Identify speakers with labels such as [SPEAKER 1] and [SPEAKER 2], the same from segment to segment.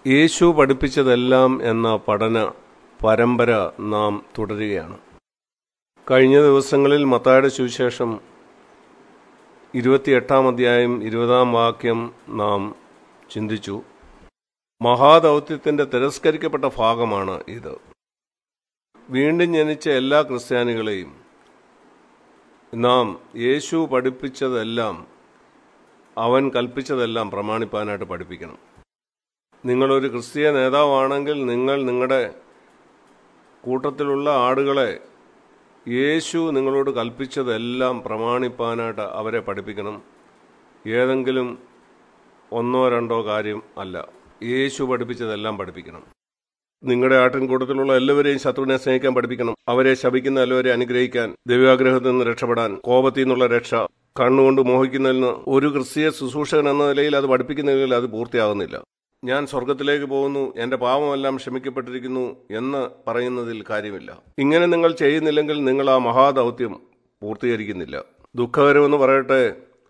[SPEAKER 1] യേശു പഠിപ്പിച്ചതെല്ലാം എന്ന പഠന പരമ്പര നാം തുടരുകയാണ് കഴിഞ്ഞ ദിവസങ്ങളിൽ മത്തായുടെ സുവിശേഷം ഇരുപത്തിയെട്ടാം അധ്യായം ഇരുപതാം വാക്യം നാം ചിന്തിച്ചു മഹാദൗത്യത്തിന്റെ തിരസ്കരിക്കപ്പെട്ട ഭാഗമാണ് ഇത് വീണ്ടും ജനിച്ച എല്ലാ ക്രിസ്ത്യാനികളെയും നാം യേശു പഠിപ്പിച്ചതെല്ലാം അവൻ കൽപ്പിച്ചതെല്ലാം പ്രമാണിപ്പാനായിട്ട് പഠിപ്പിക്കണം നിങ്ങളൊരു ക്രിസ്തീയ നേതാവാണെങ്കിൽ നിങ്ങൾ നിങ്ങളുടെ കൂട്ടത്തിലുള്ള ആടുകളെ യേശു നിങ്ങളോട് കൽപ്പിച്ചതെല്ലാം പ്രമാണിപ്പാനായിട്ട് അവരെ പഠിപ്പിക്കണം ഏതെങ്കിലും ഒന്നോ രണ്ടോ കാര്യം അല്ല യേശു പഠിപ്പിച്ചതെല്ലാം പഠിപ്പിക്കണം നിങ്ങളുടെ ആട്ടിൻകൂട്ടത്തിലുള്ള എല്ലാവരെയും ശത്രുവിനെ സ്നേഹിക്കാൻ പഠിപ്പിക്കണം അവരെ ശപിക്കുന്ന എല്ലാവരെയും അനുഗ്രഹിക്കാൻ ദൈവാഗ്രഹത്തിൽ നിന്ന് രക്ഷപ്പെടാൻ കോപത്തിൽ നിന്നുള്ള രക്ഷ കണ്ണുകൊണ്ട് മോഹിക്കുന്നതിൽ നിന്ന് ഒരു ക്രിസ്തീയ ശുശ്രൂഷകൻ എന്ന നിലയിൽ അത് പഠിപ്പിക്കുന്നെങ്കിൽ അത് പൂർത്തിയാകുന്നില്ല ഞാൻ സ്വർഗത്തിലേക്ക് പോകുന്നു എന്റെ പാപമെല്ലാം ക്ഷമിക്കപ്പെട്ടിരിക്കുന്നു എന്ന് പറയുന്നതിൽ കാര്യമില്ല ഇങ്ങനെ നിങ്ങൾ ചെയ്യുന്നില്ലെങ്കിൽ നിങ്ങൾ ആ മഹാദൗത്യം പൂർത്തീകരിക്കുന്നില്ല ദുഃഖകരമെന്ന് പറയട്ടെ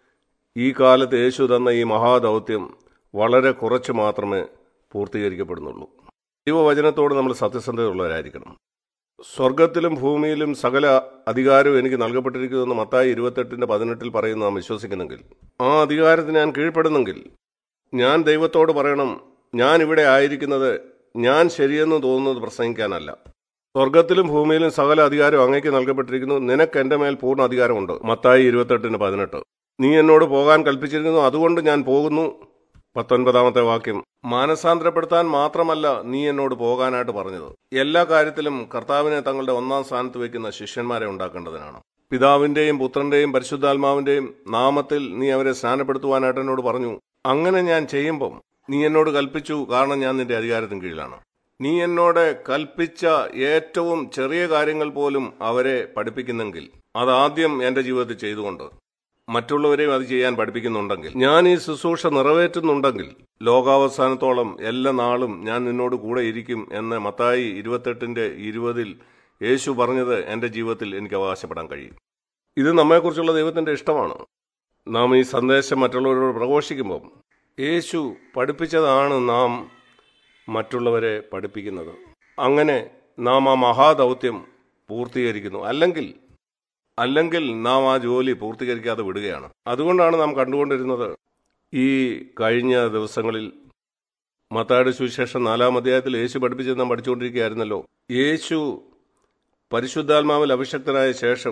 [SPEAKER 1] ഈ കാലത്ത് യേശു തന്ന ഈ മഹാദൗത്യം വളരെ കുറച്ച് മാത്രമേ പൂർത്തീകരിക്കപ്പെടുന്നുള്ളൂ ദൈവവചനത്തോട് നമ്മൾ സത്യസന്ധതയുള്ളവരായിരിക്കണം സ്വർഗത്തിലും ഭൂമിയിലും സകല അധികാരവും എനിക്ക് നൽകപ്പെട്ടിരിക്കുമെന്ന് മത്തായി ഇരുപത്തെട്ടിന്റെ പതിനെട്ടിൽ പറയുന്ന നാം വിശ്വസിക്കുന്നെങ്കിൽ ആ അധികാരത്തിന് ഞാൻ കീഴ്പ്പെടുന്നെങ്കിൽ ഞാൻ ദൈവത്തോട് പറയണം ഞാൻ ഇവിടെ ആയിരിക്കുന്നത് ഞാൻ ശരിയെന്ന് തോന്നുന്നത് പ്രസംഗിക്കാനല്ല സ്വർഗത്തിലും ഭൂമിയിലും സകല അധികാരം അങ്ങേക്ക് നൽകപ്പെട്ടിരിക്കുന്നു നിനക്ക് എന്റെ മേൽ പൂർണ്ണ അധികാരമുണ്ട് മത്തായി ഇരുപത്തെട്ടിന് പതിനെട്ട് നീ എന്നോട് പോകാൻ കൽപ്പിച്ചിരിക്കുന്നു അതുകൊണ്ട് ഞാൻ പോകുന്നു പത്തൊൻപതാമത്തെ വാക്യം മാനസാന്തരപ്പെടുത്താൻ മാത്രമല്ല നീ എന്നോട് പോകാനായിട്ട് പറഞ്ഞത് എല്ലാ കാര്യത്തിലും കർത്താവിനെ തങ്ങളുടെ ഒന്നാം സ്ഥാനത്ത് വയ്ക്കുന്ന ശിഷ്യന്മാരെ ഉണ്ടാക്കേണ്ടതിനാണ് പിതാവിന്റെയും പുത്രന്റെയും പരിശുദ്ധാത്മാവിന്റെയും നാമത്തിൽ നീ അവരെ സ്നാനപ്പെടുത്തുവാനായിട്ട് എന്നോട് പറഞ്ഞു അങ്ങനെ ഞാൻ ചെയ്യുമ്പം നീ എന്നോട് കൽപ്പിച്ചു കാരണം ഞാൻ നിന്റെ അധികാരത്തിന് കീഴിലാണ് നീ എന്നോട് കൽപ്പിച്ച ഏറ്റവും ചെറിയ കാര്യങ്ങൾ പോലും അവരെ പഠിപ്പിക്കുന്നെങ്കിൽ അതാദ്യം എന്റെ ജീവിതത്തിൽ ചെയ്തുകൊണ്ട് മറ്റുള്ളവരെയും അത് ചെയ്യാൻ പഠിപ്പിക്കുന്നുണ്ടെങ്കിൽ ഞാൻ ഈ ശുശ്രൂഷ നിറവേറ്റുന്നുണ്ടെങ്കിൽ ലോകാവസാനത്തോളം എല്ലാ നാളും ഞാൻ നിന്നോട് കൂടെ ഇരിക്കും എന്ന് മത്തായി ഇരുപത്തെട്ടിന്റെ ഇരുപതിൽ യേശു പറഞ്ഞത് എന്റെ ജീവിതത്തിൽ എനിക്ക് അവകാശപ്പെടാൻ കഴിയും ഇത് നമ്മെക്കുറിച്ചുള്ള ദൈവത്തിന്റെ ഇഷ്ടമാണ് നാം ഈ സന്ദേശം മറ്റുള്ളവരോട് പ്രഘോഷിക്കുമ്പോൾ യേശു പഠിപ്പിച്ചതാണ് നാം മറ്റുള്ളവരെ പഠിപ്പിക്കുന്നത് അങ്ങനെ നാം ആ മഹാദൗത്യം പൂർത്തീകരിക്കുന്നു അല്ലെങ്കിൽ അല്ലെങ്കിൽ നാം ആ ജോലി പൂർത്തീകരിക്കാതെ വിടുകയാണ് അതുകൊണ്ടാണ് നാം കണ്ടുകൊണ്ടിരുന്നത് ഈ കഴിഞ്ഞ ദിവസങ്ങളിൽ മത്തായുടെ സുവിശേഷം നാലാം അധ്യായത്തിൽ യേശു പഠിപ്പിച്ചത് നാം പഠിച്ചുകൊണ്ടിരിക്കുകയായിരുന്നല്ലോ യേശു പരിശുദ്ധാത്മാവിൽ അഭിഷക്തനായ ശേഷം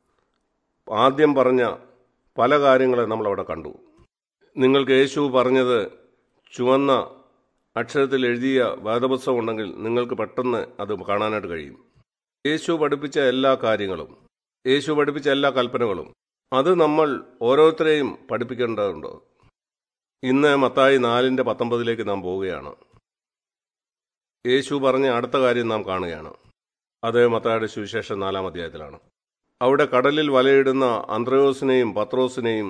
[SPEAKER 1] ആദ്യം പറഞ്ഞ പല കാര്യങ്ങളെ നമ്മളവിടെ കണ്ടു നിങ്ങൾക്ക് യേശു പറഞ്ഞത് ചുവന്ന അക്ഷരത്തിൽ എഴുതിയ വേദപുസ്തകം ഉണ്ടെങ്കിൽ നിങ്ങൾക്ക് പെട്ടെന്ന് അത് കാണാനായിട്ട് കഴിയും യേശു പഠിപ്പിച്ച എല്ലാ കാര്യങ്ങളും യേശു പഠിപ്പിച്ച എല്ലാ കൽപ്പനകളും അത് നമ്മൾ ഓരോരുത്തരെയും പഠിപ്പിക്കേണ്ടതുണ്ട് ഇന്ന് മത്തായി നാലിന്റെ പത്തൊമ്പതിലേക്ക് നാം പോവുകയാണ് യേശു പറഞ്ഞ അടുത്ത കാര്യം നാം കാണുകയാണ് അത് മത്തായുടെ സുവിശേഷം നാലാം അധ്യായത്തിലാണ് അവിടെ കടലിൽ വലയിടുന്ന അന്ത്രയോസിനെയും പത്രോസിനെയും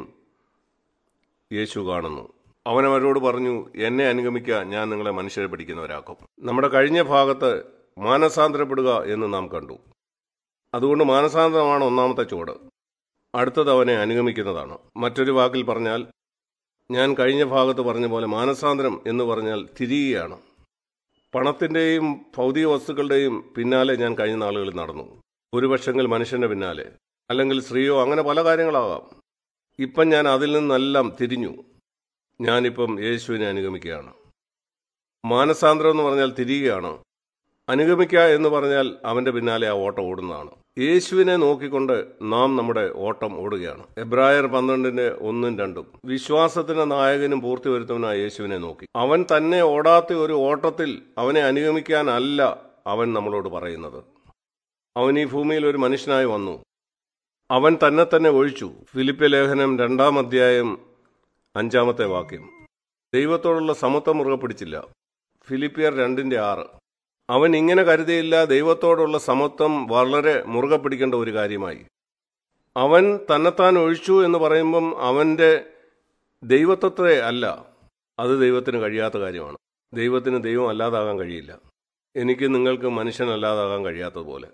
[SPEAKER 1] യേശു കാണുന്നു അവൻ അവരോട് പറഞ്ഞു എന്നെ അനുഗമിക്കുക ഞാൻ നിങ്ങളെ മനുഷ്യരെ പിടിക്കുന്നവരാക്കും നമ്മുടെ കഴിഞ്ഞ ഭാഗത്ത് മാനസാന്തരപ്പെടുക എന്ന് നാം കണ്ടു അതുകൊണ്ട് മാനസാന്തരമാണ് ഒന്നാമത്തെ ചുവട് അടുത്തത് അവനെ അനുഗമിക്കുന്നതാണ് മറ്റൊരു വാക്കിൽ പറഞ്ഞാൽ ഞാൻ കഴിഞ്ഞ ഭാഗത്ത് പറഞ്ഞ പോലെ മാനസാന്തരം എന്ന് പറഞ്ഞാൽ തിരിയുകയാണ് പണത്തിന്റെയും ഭൗതിക വസ്തുക്കളുടെയും പിന്നാലെ ഞാൻ കഴിഞ്ഞ നാളുകളിൽ നടന്നു ഒരു പക്ഷെങ്കിൽ മനുഷ്യന്റെ പിന്നാലെ അല്ലെങ്കിൽ സ്ത്രീയോ അങ്ങനെ പല കാര്യങ്ങളാകാം ഇപ്പം ഞാൻ അതിൽ നിന്നെല്ലാം തിരിഞ്ഞു ഞാനിപ്പം യേശുവിനെ അനുഗമിക്കുകയാണ് മാനസാന്തരം എന്ന് പറഞ്ഞാൽ തിരിയുകയാണ് അനുഗമിക്കുക എന്ന് പറഞ്ഞാൽ അവന്റെ പിന്നാലെ ആ ഓട്ടം ഓടുന്നതാണ് യേശുവിനെ നോക്കിക്കൊണ്ട് നാം നമ്മുടെ ഓട്ടം ഓടുകയാണ് എബ്രായർ പന്ത്രണ്ടിന്റെ ഒന്നും രണ്ടും വിശ്വാസത്തിന്റെ നായകനും പൂർത്തി വരുത്തവനായ യേശുവിനെ നോക്കി അവൻ തന്നെ ഓടാത്ത ഒരു ഓട്ടത്തിൽ അവനെ അനുഗമിക്കാനല്ല അവൻ നമ്മളോട് പറയുന്നത് അവൻ ഈ ഭൂമിയിൽ ഒരു മനുഷ്യനായി വന്നു അവൻ തന്നെ തന്നെ ഒഴിച്ചു ഫിലിപ്പ് ലേഖനം രണ്ടാം അധ്യായം അഞ്ചാമത്തെ വാക്യം ദൈവത്തോടുള്ള സമത്വം മുറുകെ പിടിച്ചില്ല ഫിലിപ്പിയർ രണ്ടിന്റെ ആറ് അവൻ ഇങ്ങനെ കരുതിയില്ല ദൈവത്തോടുള്ള സമത്വം വളരെ മുറുകെ പിടിക്കേണ്ട ഒരു കാര്യമായി അവൻ തന്നെത്താൻ ഒഴിച്ചു എന്ന് പറയുമ്പം അവന്റെ ദൈവത്വത്തെ അല്ല അത് ദൈവത്തിന് കഴിയാത്ത കാര്യമാണ് ദൈവത്തിന് ദൈവം അല്ലാതാകാൻ കഴിയില്ല എനിക്ക് നിങ്ങൾക്ക് മനുഷ്യനല്ലാതാകാൻ കഴിയാത്തതുപോലെ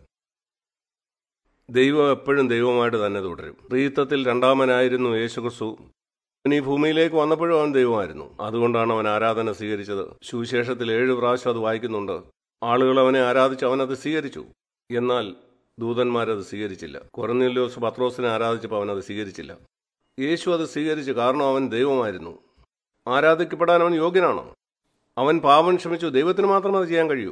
[SPEAKER 1] ദൈവം എപ്പോഴും ദൈവമായിട്ട് തന്നെ തുടരും പ്രീത്തത്തിൽ രണ്ടാമനായിരുന്നു യേശുക്രിസ്തു അവൻ ഈ ഭൂമിയിലേക്ക് വന്നപ്പോഴും അവൻ ദൈവമായിരുന്നു അതുകൊണ്ടാണ് അവൻ ആരാധന സ്വീകരിച്ചത് സുവിശേഷത്തിൽ ഏഴ് പ്രാവശ്യം അത് വായിക്കുന്നുണ്ട് ആളുകൾ അവനെ ആരാധിച്ച് അവനത് സ്വീകരിച്ചു എന്നാൽ ദൂതന്മാരത് സ്വീകരിച്ചില്ല കൊറന്നില്ലോസ് പത്രോസിനെ ആരാധിച്ചപ്പോൾ അവനത് സ്വീകരിച്ചില്ല യേശു അത് സ്വീകരിച്ചു കാരണം അവൻ ദൈവമായിരുന്നു ആരാധിക്കപ്പെടാൻ അവൻ യോഗ്യനാണ് അവൻ പാപം ക്ഷമിച്ചു ദൈവത്തിന് മാത്രം അത് ചെയ്യാൻ കഴിയൂ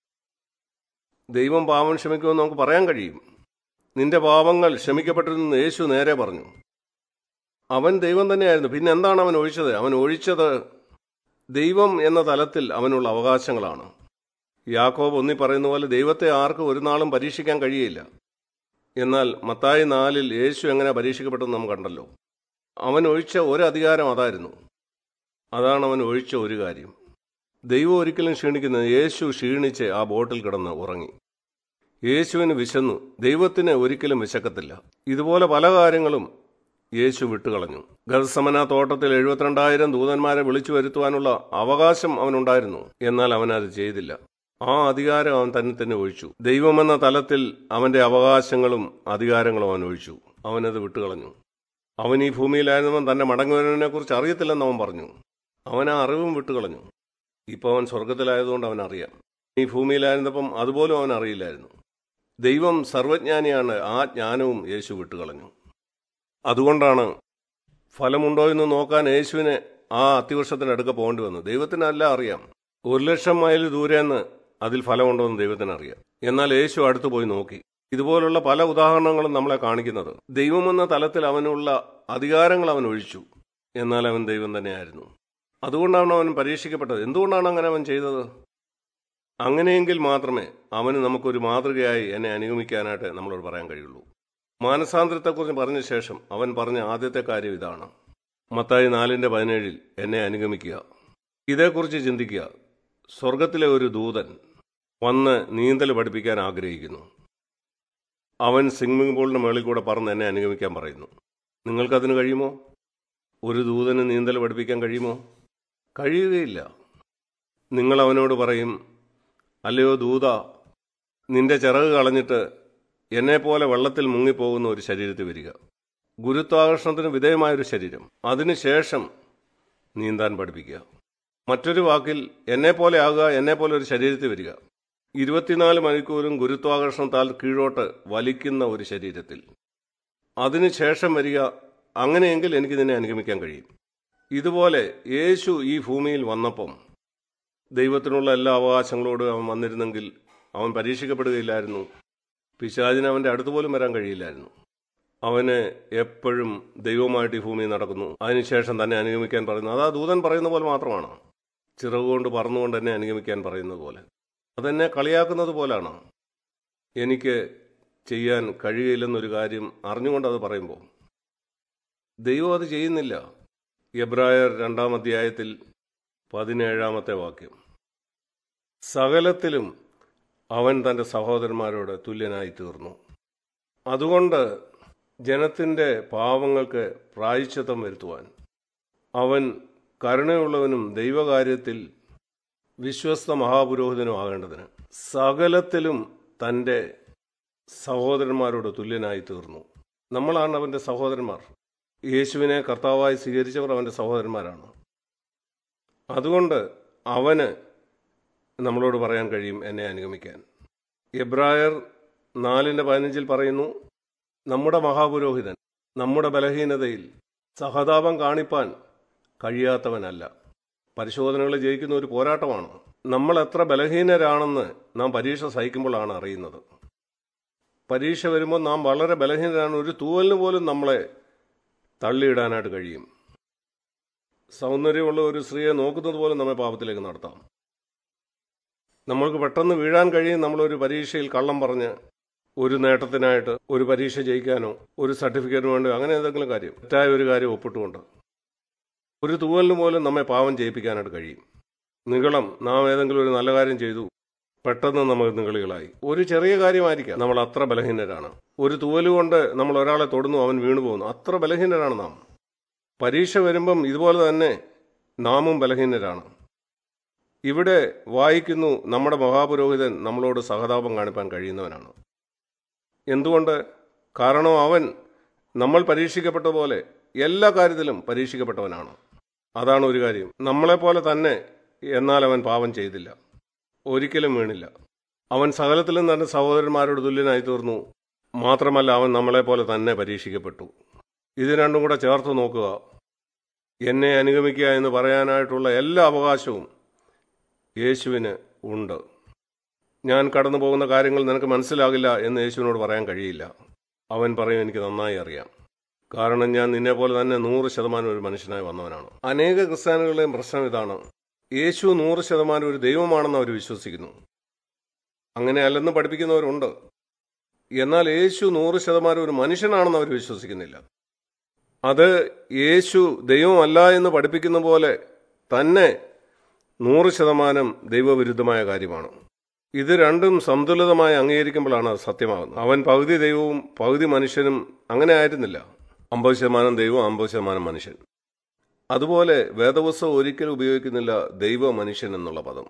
[SPEAKER 1] ദൈവം പാപം ക്ഷമിക്കുമെന്ന് നമുക്ക് പറയാൻ കഴിയും നിന്റെ പാപങ്ങൾ ക്ഷമിക്കപ്പെട്ടിരുന്നു യേശു നേരെ പറഞ്ഞു അവൻ ദൈവം തന്നെയായിരുന്നു പിന്നെ എന്താണ് അവൻ ഒഴിച്ചത് അവൻ ഒഴിച്ചത് ദൈവം എന്ന തലത്തിൽ അവനുള്ള അവകാശങ്ങളാണ് യാക്കോബ് ഒന്നി പറയുന്ന പോലെ ദൈവത്തെ ആർക്കും ഒരു നാളും പരീക്ഷിക്കാൻ കഴിയില്ല എന്നാൽ മത്തായി നാലിൽ യേശു എങ്ങനെ പരീക്ഷിക്കപ്പെട്ടെന്ന് നാം കണ്ടല്ലോ അവൻ ഒഴിച്ച ഒരു അധികാരം അതായിരുന്നു അതാണ് അവൻ ഒഴിച്ച ഒരു കാര്യം ദൈവം ഒരിക്കലും ക്ഷീണിക്കുന്നത് യേശു ക്ഷീണിച്ച് ആ ബോട്ടിൽ കിടന്ന് ഉറങ്ങി യേശുവിന് വിശന്നു ദൈവത്തിന് ഒരിക്കലും വിശക്കത്തില്ല ഇതുപോലെ പല കാര്യങ്ങളും യേശു വിട്ടുകളഞ്ഞു ഗർസമന തോട്ടത്തിൽ എഴുപത്തിരണ്ടായിരം ദൂതന്മാരെ വിളിച്ചു വരുത്തുവാനുള്ള അവകാശം അവനുണ്ടായിരുന്നു എന്നാൽ അവൻ അത് ചെയ്തില്ല ആ അധികാരം അവൻ തന്നെ തന്നെ ഒഴിച്ചു ദൈവമെന്ന തലത്തിൽ അവന്റെ അവകാശങ്ങളും അധികാരങ്ങളും അവൻ ഒഴിച്ചു അവനത് വിട്ടുകളഞ്ഞു അവൻ ഈ ഭൂമിയിലായിരുന്നവൻ തന്റെ മടങ്ങുവരവിനെ കുറിച്ച് അറിയത്തില്ലെന്ന് അവൻ പറഞ്ഞു അവൻ ആ അറിവും വിട്ടുകളഞ്ഞു ഇപ്പോൾ അവൻ സ്വർഗത്തിലായതുകൊണ്ട് അവൻ അറിയാം ഈ ഭൂമിയിലായിരുന്നപ്പം അതുപോലും അവൻ അറിയില്ലായിരുന്നു ദൈവം സർവജ്ഞാനിയാണ് ആ ജ്ഞാനവും യേശു വിട്ടുകളഞ്ഞു അതുകൊണ്ടാണ് ഫലമുണ്ടോ എന്ന് നോക്കാൻ യേശുവിനെ ആ അത്തിവൃക്ഷത്തിനടുക്ക പോകേണ്ടി വന്നു ദൈവത്തിനല്ല അറിയാം ഒരു ലക്ഷം മൈൽ ദൂരെന്ന് അതിൽ ഫലമുണ്ടോ എന്ന് ദൈവത്തിന് അറിയാം എന്നാൽ യേശു അടുത്ത് പോയി നോക്കി ഇതുപോലുള്ള പല ഉദാഹരണങ്ങളും നമ്മളെ കാണിക്കുന്നത് ദൈവമെന്ന തലത്തിൽ അവനുള്ള അധികാരങ്ങൾ അവൻ ഒഴിച്ചു എന്നാൽ അവൻ ദൈവം തന്നെയായിരുന്നു അതുകൊണ്ടാണ് അവൻ പരീക്ഷിക്കപ്പെട്ടത് എന്തുകൊണ്ടാണ് അങ്ങനെ അവൻ ചെയ്തത് അങ്ങനെയെങ്കിൽ മാത്രമേ അവന് നമുക്കൊരു മാതൃകയായി എന്നെ അനുഗമിക്കാനായിട്ട് നമ്മളോട് പറയാൻ കഴിയുള്ളൂ മാനസാന്തരത്തെക്കുറിച്ച് പറഞ്ഞ ശേഷം അവൻ പറഞ്ഞ ആദ്യത്തെ കാര്യം ഇതാണ് മത്തായി നാലിൻ്റെ പതിനേഴിൽ എന്നെ അനുഗമിക്കുക ഇതേക്കുറിച്ച് ചിന്തിക്കുക സ്വർഗത്തിലെ ഒരു ദൂതൻ വന്ന് നീന്തൽ പഠിപ്പിക്കാൻ ആഗ്രഹിക്കുന്നു അവൻ സ്വിമ്മിംഗ് പൂളിന് മുകളിൽ കൂടെ പറന്ന് എന്നെ അനുഗമിക്കാൻ പറയുന്നു നിങ്ങൾക്കതിന് കഴിയുമോ ഒരു ദൂതന് നീന്തൽ പഠിപ്പിക്കാൻ കഴിയുമോ കഴിയുകയില്ല നിങ്ങൾ അവനോട് പറയും അല്ലയോ ദൂത നിന്റെ ചിറക് കളഞ്ഞിട്ട് എന്നെപ്പോലെ വെള്ളത്തിൽ മുങ്ങിപ്പോകുന്ന ഒരു ശരീരത്തിൽ വരിക ഗുരുത്വാകർഷണത്തിന് വിധേയമായൊരു ശരീരം അതിനുശേഷം നീന്താൻ പഠിപ്പിക്കുക മറ്റൊരു വാക്കിൽ എന്നെപ്പോലെ ആകുക എന്നെപ്പോലെ ഒരു ശരീരത്തിൽ വരിക ഇരുപത്തിനാല് മണിക്കൂറും ഗുരുത്വാകർഷണത്താൽ കീഴോട്ട് വലിക്കുന്ന ഒരു ശരീരത്തിൽ അതിനുശേഷം വരിക അങ്ങനെയെങ്കിൽ എനിക്ക് നിന്നെ അനുഗമിക്കാൻ കഴിയും ഇതുപോലെ യേശു ഈ ഭൂമിയിൽ വന്നപ്പം ദൈവത്തിനുള്ള എല്ലാ അവകാശങ്ങളോടും അവൻ വന്നിരുന്നെങ്കിൽ അവൻ പരീക്ഷിക്കപ്പെടുകയില്ലായിരുന്നു പിശാചിന് അവൻ്റെ അടുത്ത് പോലും വരാൻ കഴിയില്ലായിരുന്നു അവന് എപ്പോഴും ദൈവമായിട്ട് ഈ ഭൂമിയിൽ നടക്കുന്നു അതിനുശേഷം തന്നെ അനുഗമിക്കാൻ പറയുന്നു അത് ആ ദൂതൻ പറയുന്ന പോലെ മാത്രമാണ് ചിറകുകൊണ്ട് പറന്നുകൊണ്ട് എന്നെ അനുഗമിക്കാൻ പറയുന്നത് പോലെ അതെന്നെ കളിയാക്കുന്നത് പോലാണ് എനിക്ക് ചെയ്യാൻ കഴിയില്ലെന്നൊരു കാര്യം അറിഞ്ഞുകൊണ്ട് അത് പറയുമ്പോൾ ദൈവം അത് ചെയ്യുന്നില്ല എബ്രായർ രണ്ടാം അധ്യായത്തിൽ പതിനേഴാമത്തെ വാക്യം സകലത്തിലും അവൻ തൻ്റെ സഹോദരന്മാരോട് തുല്യനായി തീർന്നു അതുകൊണ്ട് ജനത്തിൻ്റെ പാവങ്ങൾക്ക് പ്രായശ്ചിത്തം വരുത്തുവാൻ അവൻ കരുണയുള്ളവനും ദൈവകാര്യത്തിൽ വിശ്വസ്ത മഹാപുരോഹിതനും ആകേണ്ടതിന് സകലത്തിലും തൻ്റെ സഹോദരന്മാരോട് തുല്യനായി തീർന്നു നമ്മളാണ് അവൻ്റെ സഹോദരന്മാർ യേശുവിനെ കർത്താവായി സ്വീകരിച്ചവർ അവൻ്റെ സഹോദരന്മാരാണ് അതുകൊണ്ട് അവന് നമ്മളോട് പറയാൻ കഴിയും എന്നെ അനുഗമിക്കാൻ എബ്രായർ നാലിൻ്റെ പതിനഞ്ചിൽ പറയുന്നു നമ്മുടെ മഹാപുരോഹിതൻ നമ്മുടെ ബലഹീനതയിൽ സഹതാപം കാണിപ്പാൻ കഴിയാത്തവനല്ല പരിശോധനകൾ ജയിക്കുന്ന ഒരു പോരാട്ടമാണ് നമ്മൾ എത്ര ബലഹീനരാണെന്ന് നാം പരീക്ഷ സഹിക്കുമ്പോഴാണ് അറിയുന്നത് പരീക്ഷ വരുമ്പോൾ നാം വളരെ ബലഹീനരാണ് ഒരു തൂവലിന് പോലും നമ്മളെ തള്ളിയിടാനായിട്ട് കഴിയും സൗന്ദര്യമുള്ള ഒരു സ്ത്രീയെ നോക്കുന്നത് പോലും നമ്മെ പാപത്തിലേക്ക് നടത്താം നമ്മൾക്ക് പെട്ടെന്ന് വീഴാൻ കഴിയും നമ്മളൊരു പരീക്ഷയിൽ കള്ളം പറഞ്ഞ് ഒരു നേട്ടത്തിനായിട്ട് ഒരു പരീക്ഷ ജയിക്കാനോ ഒരു സർട്ടിഫിക്കറ്റിന് വേണ്ടി അങ്ങനെ എന്തെങ്കിലും കാര്യം തെറ്റായ ഒരു കാര്യം ഒപ്പിട്ടുകൊണ്ട് ഒരു തൂവലിന് പോലും നമ്മെ പാവം ചെയ്യിപ്പിക്കാനായിട്ട് കഴിയും നികളം നാം ഏതെങ്കിലും ഒരു നല്ല കാര്യം ചെയ്തു പെട്ടെന്ന് നമ്മൾ നികളികളായി ഒരു ചെറിയ കാര്യമായിരിക്കാം നമ്മൾ അത്ര ബലഹീനരാണ് ഒരു തൂവല് കൊണ്ട് നമ്മൾ ഒരാളെ തൊടുന്നു അവൻ വീണു പോകുന്നു അത്ര ബലഹീനരാണ് നാം പരീക്ഷ വരുമ്പം ഇതുപോലെ തന്നെ നാമും ബലഹീനരാണ് ഇവിടെ വായിക്കുന്നു നമ്മുടെ മഹാപുരോഹിതൻ നമ്മളോട് സഹതാപം കാണിപ്പാൻ കഴിയുന്നവനാണ് എന്തുകൊണ്ട് കാരണം അവൻ നമ്മൾ പരീക്ഷിക്കപ്പെട്ട പോലെ എല്ലാ കാര്യത്തിലും പരീക്ഷിക്കപ്പെട്ടവനാണ് അതാണ് ഒരു കാര്യം നമ്മളെപ്പോലെ തന്നെ എന്നാൽ അവൻ പാപം ചെയ്തില്ല ഒരിക്കലും വീണില്ല അവൻ സകലത്തിലും തന്റെ സഹോദരന്മാരോട് തുല്യനായി തീർന്നു മാത്രമല്ല അവൻ നമ്മളെപ്പോലെ തന്നെ പരീക്ഷിക്കപ്പെട്ടു ഇത് രണ്ടും കൂടെ ചേർത്ത് നോക്കുക എന്നെ അനുഗമിക്കുക എന്ന് പറയാനായിട്ടുള്ള എല്ലാ അവകാശവും യേശുവിന് ഉണ്ട് ഞാൻ കടന്നു പോകുന്ന കാര്യങ്ങൾ നിനക്ക് മനസ്സിലാകില്ല എന്ന് യേശുവിനോട് പറയാൻ കഴിയില്ല അവൻ പറയും എനിക്ക് നന്നായി അറിയാം കാരണം ഞാൻ നിന്നെ പോലെ തന്നെ നൂറ് ശതമാനം ഒരു മനുഷ്യനായി വന്നവനാണ് അനേക ക്രിസ്ത്യാനികളുടെയും പ്രശ്നം ഇതാണ് യേശു നൂറ് ശതമാനം ഒരു ദൈവമാണെന്ന് അവർ വിശ്വസിക്കുന്നു അങ്ങനെ അല്ലെന്ന് പഠിപ്പിക്കുന്നവരുണ്ട് എന്നാൽ യേശു നൂറ് ശതമാനം ഒരു മനുഷ്യനാണെന്ന് അവർ വിശ്വസിക്കുന്നില്ല അത് യേശു ദൈവമല്ല എന്ന് പഠിപ്പിക്കുന്ന പോലെ തന്നെ നൂറ് ശതമാനം ദൈവവിരുദ്ധമായ കാര്യമാണ് ഇത് രണ്ടും സന്തുലിതമായി അംഗീകരിക്കുമ്പോഴാണ് അത് സത്യമാകുന്നത് അവൻ പകുതി ദൈവവും പകുതി മനുഷ്യനും അങ്ങനെ ആയിരുന്നില്ല അമ്പത് ശതമാനം ദൈവം അമ്പത് ശതമാനം മനുഷ്യൻ അതുപോലെ വേദപുസ്തകം ഒരിക്കലും ഉപയോഗിക്കുന്നില്ല ദൈവ മനുഷ്യൻ എന്നുള്ള പദം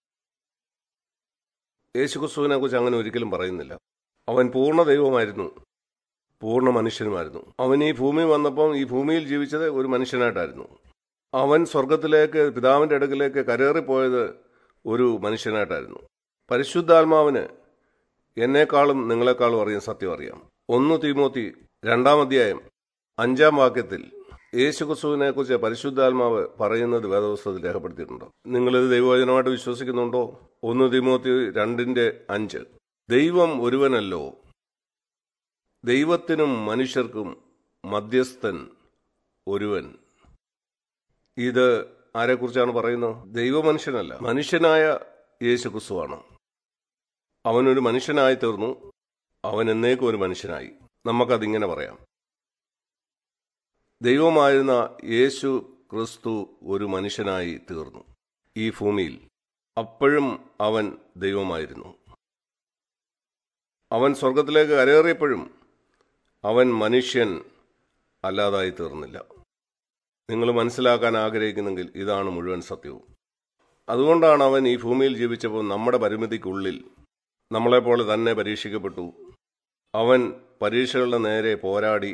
[SPEAKER 1] യേശുക്രിസ്തുവിനെ കുറിച്ച് അങ്ങനെ ഒരിക്കലും പറയുന്നില്ല അവൻ പൂർണ്ണ ദൈവമായിരുന്നു പൂർണ്ണ മനുഷ്യനുമായിരുന്നു അവൻ ഈ ഭൂമി വന്നപ്പം ഈ ഭൂമിയിൽ ജീവിച്ചത് ഒരു മനുഷ്യനായിട്ടായിരുന്നു അവൻ സ്വർഗത്തിലേക്ക് പിതാവിന്റെ അടുക്കിലേക്ക് കരേറിപ്പോയത് ഒരു മനുഷ്യനായിട്ടായിരുന്നു പരിശുദ്ധാത്മാവിന് എന്നെക്കാളും നിങ്ങളെക്കാളും അറിയാൻ സത്യം അറിയാം ഒന്ന് തീമോത്തി രണ്ടാം അധ്യായം അഞ്ചാം വാക്യത്തിൽ യേശുക്രിസ്തുവിനെ കുറിച്ച് പരിശുദ്ധാത്മാവ് പറയുന്നത് വേദപുസ്തകത്തിൽ രേഖപ്പെടുത്തിയിട്ടുണ്ട് നിങ്ങളിത് ദൈവവചനമായിട്ട് വിശ്വസിക്കുന്നുണ്ടോ ഒന്ന് തിമോത്തി രണ്ടിന്റെ അഞ്ച് ദൈവം ഒരുവനല്ലോ ദൈവത്തിനും മനുഷ്യർക്കും മധ്യസ്ഥൻ ഒരുവൻ ഇത് ആരെക്കുറിച്ചാണ് പറയുന്നത് ദൈവമനുഷ്യനല്ല മനുഷ്യനായ യേശുക്രിസ്തുവാണ് അവനൊരു മനുഷ്യനായി തീർന്നു അവൻ എന്നേക്കും ഒരു മനുഷ്യനായി നമുക്കതിങ്ങനെ പറയാം ദൈവമായിരുന്ന യേശു ക്രിസ്തു ഒരു മനുഷ്യനായി തീർന്നു ഈ ഭൂമിയിൽ അപ്പോഴും അവൻ ദൈവമായിരുന്നു അവൻ സ്വർഗത്തിലേക്ക് കരേറിയപ്പോഴും അവൻ മനുഷ്യൻ അല്ലാതായി തീർന്നില്ല നിങ്ങൾ മനസ്സിലാക്കാൻ ആഗ്രഹിക്കുന്നെങ്കിൽ ഇതാണ് മുഴുവൻ സത്യവും അതുകൊണ്ടാണ് അവൻ ഈ ഭൂമിയിൽ ജീവിച്ചപ്പോൾ നമ്മുടെ പരിമിതിക്കുള്ളിൽ നമ്മളെപ്പോലെ തന്നെ പരീക്ഷിക്കപ്പെട്ടു അവൻ പരീക്ഷകളുടെ നേരെ പോരാടി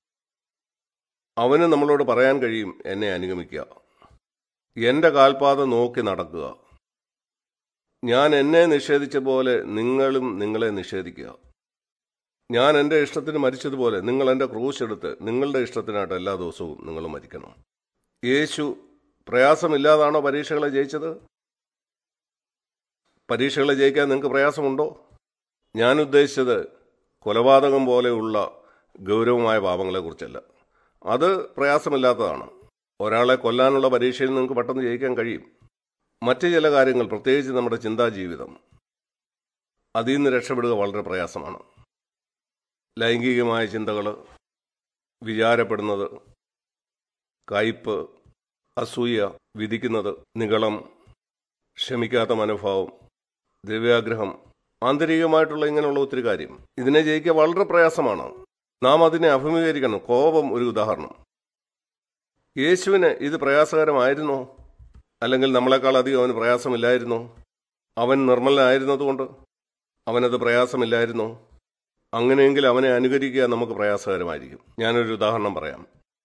[SPEAKER 1] അവന് നമ്മളോട് പറയാൻ കഴിയും എന്നെ അനുഗമിക്കുക എന്റെ കാൽപാത നോക്കി നടക്കുക ഞാൻ എന്നെ നിഷേധിച്ച പോലെ നിങ്ങളും നിങ്ങളെ നിഷേധിക്കുക ഞാൻ എൻ്റെ ഇഷ്ടത്തിന് മരിച്ചതുപോലെ നിങ്ങൾ എൻ്റെ ക്രൂശ് എടുത്ത് നിങ്ങളുടെ ഇഷ്ടത്തിനായിട്ട് എല്ലാ ദിവസവും നിങ്ങൾ മരിക്കണം യേശു പ്രയാസമില്ലാതാണോ പരീക്ഷകളെ ജയിച്ചത് പരീക്ഷകളെ ജയിക്കാൻ നിങ്ങൾക്ക് പ്രയാസമുണ്ടോ ഞാൻ ഉദ്ദേശിച്ചത് കൊലപാതകം പോലെയുള്ള ഗൗരവമായ പാപങ്ങളെക്കുറിച്ചല്ല അത് പ്രയാസമില്ലാത്തതാണ് ഒരാളെ കൊല്ലാനുള്ള പരീക്ഷയിൽ നിങ്ങൾക്ക് പെട്ടെന്ന് ജയിക്കാൻ കഴിയും മറ്റ് ചില കാര്യങ്ങൾ പ്രത്യേകിച്ച് നമ്മുടെ ചിന്താജീവിതം അതിൽ നിന്ന് രക്ഷപ്പെടുക വളരെ പ്രയാസമാണ് ലൈംഗികമായ ചിന്തകൾ വിചാരപ്പെടുന്നത് കയ്പ് അസൂയ വിധിക്കുന്നത് നികളം ക്ഷമിക്കാത്ത മനോഭാവം ദ്രവ്യാഗ്രഹം ആന്തരികമായിട്ടുള്ള ഇങ്ങനെയുള്ള ഒത്തിരി കാര്യം ഇതിനെ ജയിക്കുക വളരെ പ്രയാസമാണ് നാം അതിനെ അഭിമുഖീകരിക്കണം കോപം ഒരു ഉദാഹരണം യേശുവിന് ഇത് പ്രയാസകരമായിരുന്നോ അല്ലെങ്കിൽ നമ്മളെക്കാൾ അധികം അവന് പ്രയാസമില്ലായിരുന്നോ അവൻ നിർമ്മലനായിരുന്നതുകൊണ്ട് അവനത് പ്രയാസമില്ലായിരുന്നോ അങ്ങനെയെങ്കിൽ അവനെ അനുകരിക്കുക നമുക്ക് പ്രയാസകരമായിരിക്കും ഞാനൊരു ഉദാഹരണം പറയാം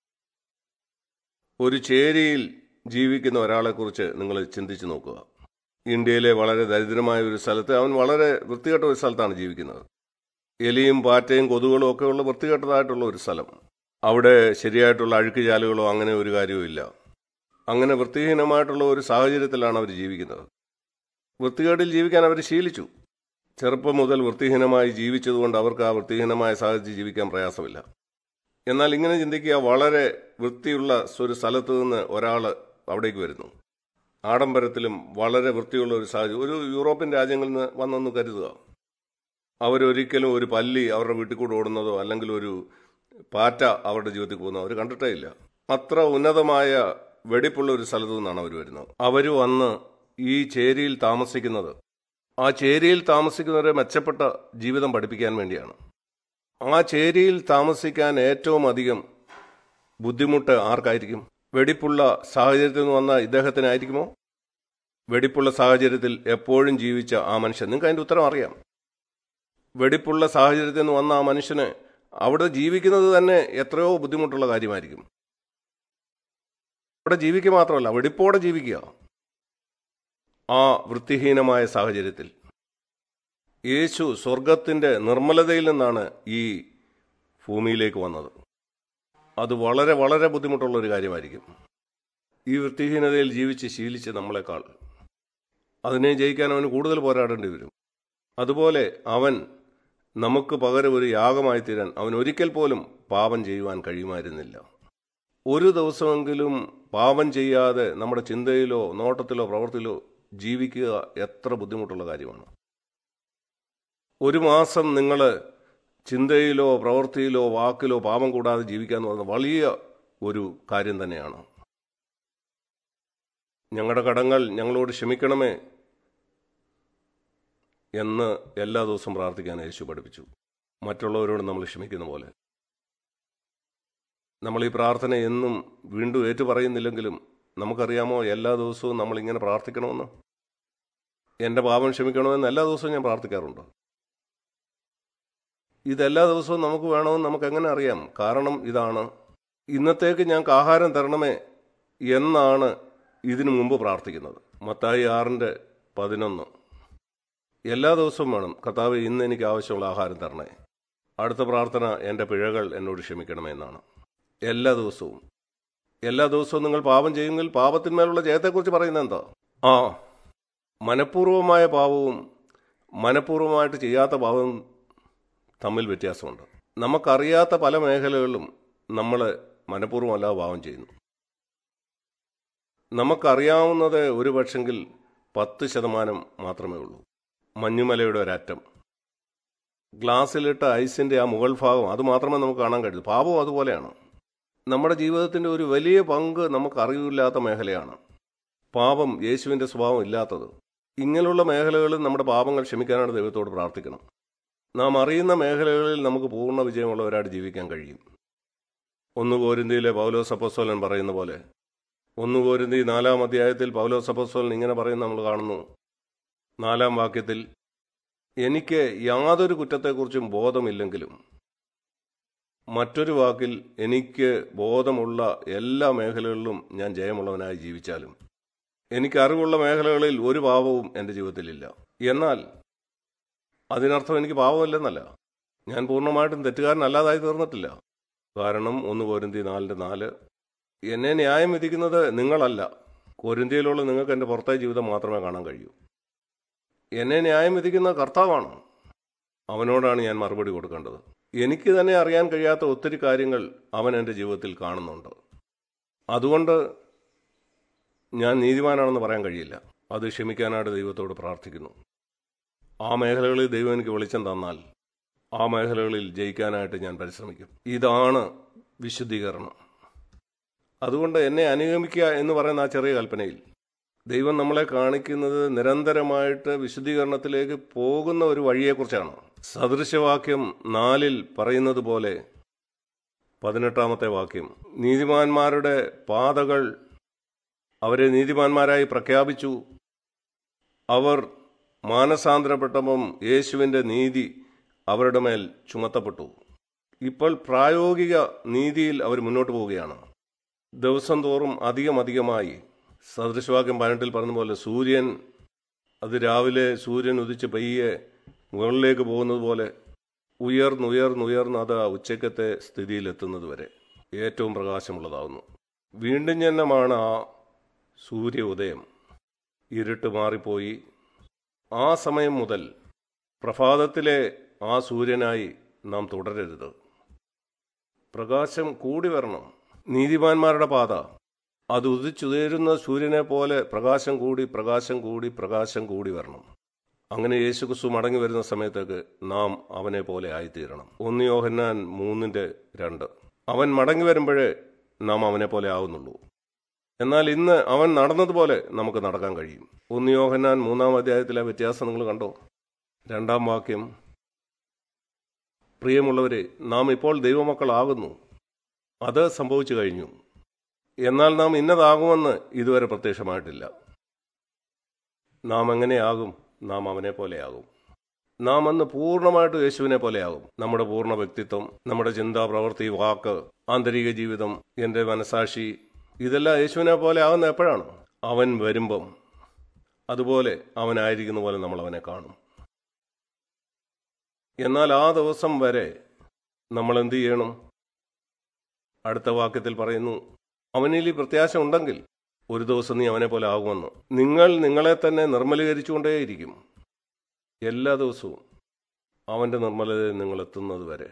[SPEAKER 1] ഒരു ചേരിയിൽ ജീവിക്കുന്ന ഒരാളെക്കുറിച്ച് നിങ്ങൾ ചിന്തിച്ചു നോക്കുക ഇന്ത്യയിലെ വളരെ ദരിദ്രമായ ഒരു സ്ഥലത്ത് അവൻ വളരെ വൃത്തികെട്ട ഒരു സ്ഥലത്താണ് ജീവിക്കുന്നത് എലിയും പാറ്റയും കൊതുകുകളും ഒക്കെ ഉള്ള വൃത്തികെട്ടതായിട്ടുള്ള ഒരു സ്ഥലം അവിടെ ശരിയായിട്ടുള്ള അഴുക്കുചാലുകളോ അങ്ങനെ ഒരു കാര്യവും ഇല്ല അങ്ങനെ വൃത്തിഹീനമായിട്ടുള്ള ഒരു സാഹചര്യത്തിലാണ് അവർ ജീവിക്കുന്നത് വൃത്തികേടിൽ ജീവിക്കാൻ അവർ ശീലിച്ചു ചെറുപ്പം മുതൽ വൃത്തിഹീനമായി ജീവിച്ചതുകൊണ്ട് അവർക്ക് ആ വൃത്തിഹീനമായ സാഹചര്യം ജീവിക്കാൻ പ്രയാസമില്ല എന്നാൽ ഇങ്ങനെ ചിന്തിക്കുക വളരെ വൃത്തിയുള്ള ഒരു സ്ഥലത്ത് നിന്ന് ഒരാൾ അവിടേക്ക് വരുന്നു ആഡംബരത്തിലും വളരെ വൃത്തിയുള്ള ഒരു സാഹചര്യം ഒരു യൂറോപ്യൻ രാജ്യങ്ങളിൽ നിന്ന് വന്നെന്ന് കരുതുക അവരൊരിക്കലും ഒരു പല്ലി അവരുടെ വീട്ടിൽ കൂടെ ഓടുന്നതോ അല്ലെങ്കിൽ ഒരു പാറ്റ അവരുടെ ജീവിതത്തിൽ പോകുന്നതോ അവർ കണ്ടിട്ടേ ഇല്ല അത്ര ഉന്നതമായ വെടിപ്പുള്ള ഒരു സ്ഥലത്തു നിന്നാണ് അവർ വരുന്നത് അവർ വന്ന് ഈ ചേരിയിൽ താമസിക്കുന്നത് ആ ചേരിയിൽ താമസിക്കുന്നവരെ മെച്ചപ്പെട്ട ജീവിതം പഠിപ്പിക്കാൻ വേണ്ടിയാണ് ആ ചേരിയിൽ താമസിക്കാൻ ഏറ്റവും അധികം ബുദ്ധിമുട്ട് ആർക്കായിരിക്കും വെടിപ്പുള്ള സാഹചര്യത്തിൽ നിന്ന് വന്ന ഇദ്ദേഹത്തിനായിരിക്കുമോ വെടിപ്പുള്ള സാഹചര്യത്തിൽ എപ്പോഴും ജീവിച്ച ആ മനുഷ്യൻ നിങ്ങൾക്ക് അതിൻ്റെ ഉത്തരം അറിയാം വെടിപ്പുള്ള സാഹചര്യത്തിൽ നിന്ന് വന്ന ആ മനുഷ്യന് അവിടെ ജീവിക്കുന്നത് തന്നെ എത്രയോ ബുദ്ധിമുട്ടുള്ള കാര്യമായിരിക്കും അവിടെ ജീവിക്കുക മാത്രമല്ല വെടിപ്പോടെ ജീവിക്കുക ആ വൃത്തിഹീനമായ സാഹചര്യത്തിൽ യേശു സ്വർഗത്തിൻ്റെ നിർമ്മലതയിൽ നിന്നാണ് ഈ ഭൂമിയിലേക്ക് വന്നത് അത് വളരെ വളരെ ബുദ്ധിമുട്ടുള്ള ഒരു കാര്യമായിരിക്കും ഈ വൃത്തിഹീനതയിൽ ജീവിച്ച് ശീലിച്ച് നമ്മളെക്കാൾ അതിനെ ജയിക്കാൻ അവന് കൂടുതൽ പോരാടേണ്ടി വരും അതുപോലെ അവൻ നമുക്ക് പകരം ഒരു യാഗമായി തീരാൻ അവൻ ഒരിക്കൽ പോലും പാപം ചെയ്യുവാൻ കഴിയുമായിരുന്നില്ല ഒരു ദിവസമെങ്കിലും പാപം ചെയ്യാതെ നമ്മുടെ ചിന്തയിലോ നോട്ടത്തിലോ പ്രവൃത്തിയിലോ ജീവിക്കുക എത്ര ബുദ്ധിമുട്ടുള്ള കാര്യമാണ് ഒരു മാസം നിങ്ങൾ ചിന്തയിലോ പ്രവൃത്തിയിലോ വാക്കിലോ പാപം കൂടാതെ ജീവിക്കുക എന്ന് പറയുന്നത് വലിയ ഒരു കാര്യം തന്നെയാണ് ഞങ്ങളുടെ കടങ്ങൾ ഞങ്ങളോട് ക്ഷമിക്കണമേ എന്ന് എല്ലാ ദിവസവും പ്രാർത്ഥിക്കാൻ യേശു പഠിപ്പിച്ചു മറ്റുള്ളവരോട് നമ്മൾ ക്ഷമിക്കുന്ന പോലെ നമ്മൾ ഈ പ്രാർത്ഥന എന്നും വീണ്ടും ഏറ്റു പറയുന്നില്ലെങ്കിലും നമുക്കറിയാമോ എല്ലാ ദിവസവും നമ്മൾ ഇങ്ങനെ പ്രാർത്ഥിക്കണമെന്ന് എൻ്റെ പാപം ക്ഷമിക്കണമെന്ന് എല്ലാ ദിവസവും ഞാൻ പ്രാർത്ഥിക്കാറുണ്ട് ഇതെല്ലാ ദിവസവും നമുക്ക് വേണമെന്ന് നമുക്ക് എങ്ങനെ അറിയാം കാരണം ഇതാണ് ഇന്നത്തേക്ക് ഞങ്ങൾക്ക് ആഹാരം തരണമേ എന്നാണ് ഇതിനു മുമ്പ് പ്രാർത്ഥിക്കുന്നത് മത്തായി ആറിൻ്റെ പതിനൊന്ന് എല്ലാ ദിവസവും വേണം കർത്താവ് ഇന്ന് എനിക്ക് ആവശ്യമുള്ള ആഹാരം തരണേ അടുത്ത പ്രാർത്ഥന എൻ്റെ പിഴകൾ എന്നോട് ക്ഷമിക്കണമേ എന്നാണ് എല്ലാ ദിവസവും എല്ലാ ദിവസവും നിങ്ങൾ പാപം ചെയ്യുമെങ്കിൽ പാപത്തിന്മേലുള്ള ജയത്തെക്കുറിച്ച് പറയുന്നത് എന്താ ആ മനഃപൂർവമായ പാപവും മനഃപൂർവമായിട്ട് ചെയ്യാത്ത പാപവും തമ്മിൽ വ്യത്യാസമുണ്ട് നമുക്കറിയാത്ത പല മേഖലകളിലും നമ്മൾ മനഃപൂർവ്വമല്ലാതെ പാപം ചെയ്യുന്നു നമുക്കറിയാവുന്നത് ഒരു പക്ഷെങ്കിൽ പത്ത് ശതമാനം മാത്രമേ ഉള്ളൂ മഞ്ഞുമലയുടെ ഒരറ്റം ഗ്ലാസ്സിലിട്ട ഐസിൻ്റെ ആ മുകൾ ഭാഗം അത് മാത്രമേ നമുക്ക് കാണാൻ കഴിയൂ പാപവും അതുപോലെയാണ് നമ്മുടെ ജീവിതത്തിൻ്റെ ഒരു വലിയ പങ്ക് നമുക്ക് അറിവില്ലാത്ത മേഖലയാണ് പാപം യേശുവിൻ്റെ സ്വഭാവം ഇല്ലാത്തത് ഇങ്ങനെയുള്ള മേഖലകളിൽ നമ്മുടെ പാപങ്ങൾ ക്ഷമിക്കാനാണ് ദൈവത്തോട് പ്രാർത്ഥിക്കണം നാം അറിയുന്ന മേഖലകളിൽ നമുക്ക് പൂർണ്ണ വിജയമുള്ളവരായിട്ട് ജീവിക്കാൻ കഴിയും ഒന്ന് കോരിന്തിയിലെ പൗലോസ് അപ്പസ്വലൻ പറയുന്ന പോലെ ഒന്ന് കോരിന്തി നാലാം അധ്യായത്തിൽ പൗലോസ് അപ്പസ്വലൻ ഇങ്ങനെ പറയുന്ന നമ്മൾ കാണുന്നു നാലാം വാക്യത്തിൽ എനിക്ക് യാതൊരു കുറ്റത്തെക്കുറിച്ചും ബോധമില്ലെങ്കിലും മറ്റൊരു വാക്കിൽ എനിക്ക് ബോധമുള്ള എല്ലാ മേഖലകളിലും ഞാൻ ജയമുള്ളവനായി ജീവിച്ചാലും എനിക്ക് അറിവുള്ള മേഖലകളിൽ ഒരു പാപവും എൻ്റെ ജീവിതത്തിലില്ല എന്നാൽ അതിനർത്ഥം എനിക്ക് പാപമില്ലെന്നല്ല ഞാൻ പൂർണ്ണമായിട്ടും തെറ്റുകാരനല്ലാതായി തീർന്നിട്ടില്ല കാരണം ഒന്ന് കോരിന്തി നാലിൻ്റെ നാല് എന്നെ ന്യായം വിധിക്കുന്നത് നിങ്ങളല്ല കോരിന്തിയിലുള്ള നിങ്ങൾക്ക് എൻ്റെ പുറത്തെ ജീവിതം മാത്രമേ കാണാൻ കഴിയൂ എന്നെ ന്യായം വിധിക്കുന്ന കർത്താവാണ് അവനോടാണ് ഞാൻ മറുപടി കൊടുക്കേണ്ടത് എനിക്ക് തന്നെ അറിയാൻ കഴിയാത്ത ഒത്തിരി കാര്യങ്ങൾ അവൻ എൻ്റെ ജീവിതത്തിൽ കാണുന്നുണ്ട് അതുകൊണ്ട് ഞാൻ നീതിമാനാണെന്ന് പറയാൻ കഴിയില്ല അത് ക്ഷമിക്കാനായിട്ട് ദൈവത്തോട് പ്രാർത്ഥിക്കുന്നു ആ മേഖലകളിൽ ദൈവം എനിക്ക് വെളിച്ചം തന്നാൽ ആ മേഖലകളിൽ ജയിക്കാനായിട്ട് ഞാൻ പരിശ്രമിക്കും ഇതാണ് വിശുദ്ധീകരണം അതുകൊണ്ട് എന്നെ അനുഗമിക്കുക എന്ന് പറയുന്ന ആ ചെറിയ കൽപ്പനയിൽ ദൈവം നമ്മളെ കാണിക്കുന്നത് നിരന്തരമായിട്ട് വിശുദ്ധീകരണത്തിലേക്ക് പോകുന്ന ഒരു വഴിയെക്കുറിച്ചാണ് സദൃശവാക്യം നാലിൽ പറയുന്നത് പോലെ പതിനെട്ടാമത്തെ വാക്യം നീതിമാന്മാരുടെ പാതകൾ അവരെ നീതിമാന്മാരായി പ്രഖ്യാപിച്ചു അവർ മാനസാന്തരപ്പെട്ടപ്പം യേശുവിൻ്റെ നീതി അവരുടെ മേൽ ചുമത്തപ്പെട്ടു ഇപ്പോൾ പ്രായോഗിക നീതിയിൽ അവർ മുന്നോട്ട് പോവുകയാണ് ദിവസം തോറും അധികം അധികമായി സദൃശവാക്യം പതിനെട്ടിൽ പറഞ്ഞ പോലെ സൂര്യൻ അത് രാവിലെ സൂര്യൻ ഉദിച്ച് പയ്യെ മുകളിലേക്ക് പോകുന്നത് പോലെ ഉയർന്നുയർന്നുയർന്ന് അത് ഉച്ചക്കത്തെ സ്ഥിതിയിലെത്തുന്നത് വരെ ഏറ്റവും പ്രകാശമുള്ളതാവുന്നു വീണ്ടും ജന്മമാണ് ആ സൂര്യ ഉദയം ഇരുട്ട് മാറിപ്പോയി ആ സമയം മുതൽ പ്രഭാതത്തിലെ ആ സൂര്യനായി നാം തുടരരുത് പ്രകാശം കൂടി വരണം നീതിമാന്മാരുടെ പാത അത് ഉദിച്ചുയരുന്ന സൂര്യനെ പോലെ പ്രകാശം കൂടി പ്രകാശം കൂടി പ്രകാശം കൂടി വരണം അങ്ങനെ യേശുക്രിസ്തു മടങ്ങി വരുന്ന സമയത്തേക്ക് നാം അവനെ പോലെ ആയിത്തീരണം ഒന്ന് യോഹന്നാൻ മൂന്നിൻ്റെ രണ്ട് അവൻ മടങ്ങി വരുമ്പോഴേ നാം അവനെ പോലെ ആവുന്നുള്ളൂ എന്നാൽ ഇന്ന് അവൻ നടന്നതുപോലെ നമുക്ക് നടക്കാൻ കഴിയും ഒന്ന് യോഹന്നാൻ മൂന്നാം അധ്യായത്തിലെ വ്യത്യാസം നിങ്ങൾ കണ്ടോ രണ്ടാം വാക്യം പ്രിയമുള്ളവരെ നാം ഇപ്പോൾ ദൈവമക്കളാകുന്നു അത് സംഭവിച്ചു കഴിഞ്ഞു എന്നാൽ നാം ഇന്നതാകുമെന്ന് ഇതുവരെ പ്രത്യക്ഷമായിട്ടില്ല നാം എങ്ങനെയാകും നാം അവനെ പോലെയാകും നാം അന്ന് പൂർണ്ണമായിട്ടും യേശുവിനെ പോലെയാകും നമ്മുടെ പൂർണ്ണ വ്യക്തിത്വം നമ്മുടെ ചിന്ത പ്രവൃത്തി വാക്ക് ആന്തരിക ജീവിതം എൻ്റെ മനസാക്ഷി ഇതെല്ലാം യേശുവിനെ പോലെ ആകുന്ന എപ്പോഴാണ് അവൻ വരുമ്പം അതുപോലെ അവനായിരിക്കുന്ന പോലെ നമ്മൾ അവനെ കാണും എന്നാൽ ആ ദിവസം വരെ നമ്മൾ എന്ത് ചെയ്യണം അടുത്ത വാക്യത്തിൽ പറയുന്നു അവനിൽ ഈ പ്രത്യാശ ഉണ്ടെങ്കിൽ ഒരു ദിവസം നീ അവനെ പോലെ ആകുമെന്ന് നിങ്ങൾ നിങ്ങളെ തന്നെ നിർമ്മലീകരിച്ചുകൊണ്ടേയിരിക്കും എല്ലാ ദിവസവും അവന്റെ നിർമ്മലതയിൽ നിങ്ങൾ എത്തുന്നത് വരെ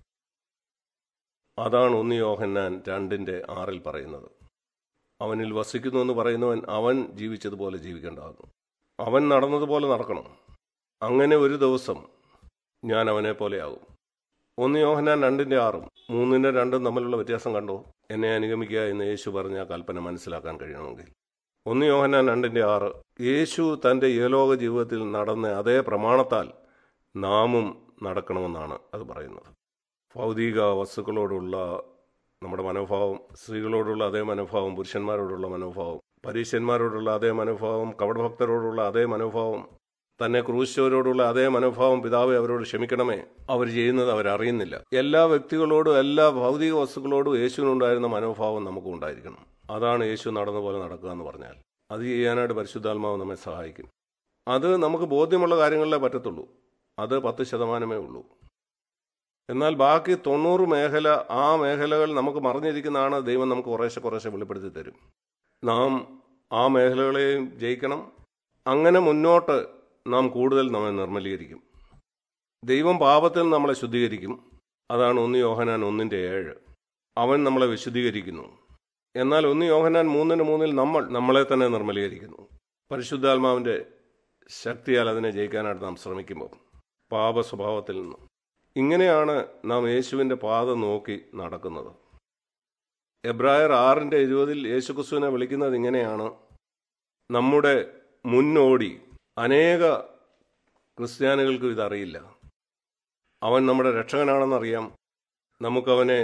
[SPEAKER 1] അതാണ് ഒന്ന് യോഹന്നാൻ രണ്ടിന്റെ ആറിൽ പറയുന്നത് അവനിൽ വസിക്കുന്നു എന്ന് പറയുന്നവൻ അവൻ ജീവിച്ചതുപോലെ ജീവിക്കേണ്ടതാകുന്നു അവൻ നടന്നതുപോലെ നടക്കണം അങ്ങനെ ഒരു ദിവസം ഞാൻ അവനെ പോലെയാകും ഒന്ന് യോഹനാൻ രണ്ടിന്റെ ആറും മൂന്നിന്റെ രണ്ടും തമ്മിലുള്ള വ്യത്യാസം കണ്ടോ എന്നെ അനുഗമിക്കുക എന്ന് യേശു പറഞ്ഞ ആ കൽപ്പന മനസ്സിലാക്കാൻ കഴിയണമെങ്കിൽ ഒന്ന് യോഹനാൻ രണ്ടിന്റെ ആറ് യേശു തന്റെ ഏലോക ജീവിതത്തിൽ നടന്ന അതേ പ്രമാണത്താൽ നാമും നടക്കണമെന്നാണ് അത് പറയുന്നത് ഭൗതിക വസ്തുക്കളോടുള്ള നമ്മുടെ മനോഭാവം സ്ത്രീകളോടുള്ള അതേ മനോഭാവം പുരുഷന്മാരോടുള്ള മനോഭാവം പരീക്ഷന്മാരോടുള്ള അതേ മനോഭാവം കപടഭക്തരോടുള്ള അതേ മനോഭാവം തന്നെ ക്രൂശിച്ചവരോടുള്ള അതേ മനോഭാവം പിതാവെ അവരോട് ക്ഷമിക്കണമേ അവർ ചെയ്യുന്നത് അവരറിയുന്നില്ല എല്ലാ വ്യക്തികളോടും എല്ലാ ഭൗതിക വസ്തുക്കളോടും യേശുവിനുണ്ടായിരുന്ന മനോഭാവം നമുക്കും ഉണ്ടായിരിക്കണം അതാണ് യേശു നടന്ന പോലെ നടക്കുക എന്ന് പറഞ്ഞാൽ അത് ചെയ്യാനായിട്ട് പരിശുദ്ധാത്മാവ് നമ്മെ സഹായിക്കും അത് നമുക്ക് ബോധ്യമുള്ള കാര്യങ്ങളിലേ പറ്റത്തുള്ളൂ അത് പത്ത് ശതമാനമേ ഉള്ളൂ എന്നാൽ ബാക്കി തൊണ്ണൂറ് മേഖല ആ മേഖലകൾ നമുക്ക് മറിഞ്ഞിരിക്കുന്നതാണ് ദൈവം നമുക്ക് കുറേശ്ശെ കുറേശ്ശെ വെളിപ്പെടുത്തി തരും നാം ആ മേഖലകളെയും ജയിക്കണം അങ്ങനെ മുന്നോട്ട് നാം കൂടുതൽ നമ്മെ നിർമ്മലീകരിക്കും ദൈവം പാപത്തിൽ നമ്മളെ ശുദ്ധീകരിക്കും അതാണ് ഒന്ന് യോഹനാൻ ഒന്നിൻ്റെ ഏഴ് അവൻ നമ്മളെ വിശുദ്ധീകരിക്കുന്നു എന്നാൽ ഒന്ന് യോഹനാൻ മൂന്നിന് മൂന്നിൽ നമ്മൾ നമ്മളെ തന്നെ നിർമ്മലീകരിക്കുന്നു പരിശുദ്ധാത്മാവിൻ്റെ ശക്തിയാൽ അതിനെ ജയിക്കാനായിട്ട് നാം ശ്രമിക്കുമ്പോൾ പാപ സ്വഭാവത്തിൽ നിന്നും ഇങ്ങനെയാണ് നാം യേശുവിൻ്റെ പാത നോക്കി നടക്കുന്നത് എബ്രായർ ആറിൻ്റെ ഇരുപതിൽ യേശുക്രിസ്തുവിനെ വിളിക്കുന്നത് ഇങ്ങനെയാണ് നമ്മുടെ മുന്നോടി അനേക ക്രിസ്ത്യാനികൾക്കും ഇതറിയില്ല അവൻ നമ്മുടെ രക്ഷകനാണെന്നറിയാം നമുക്കവനെ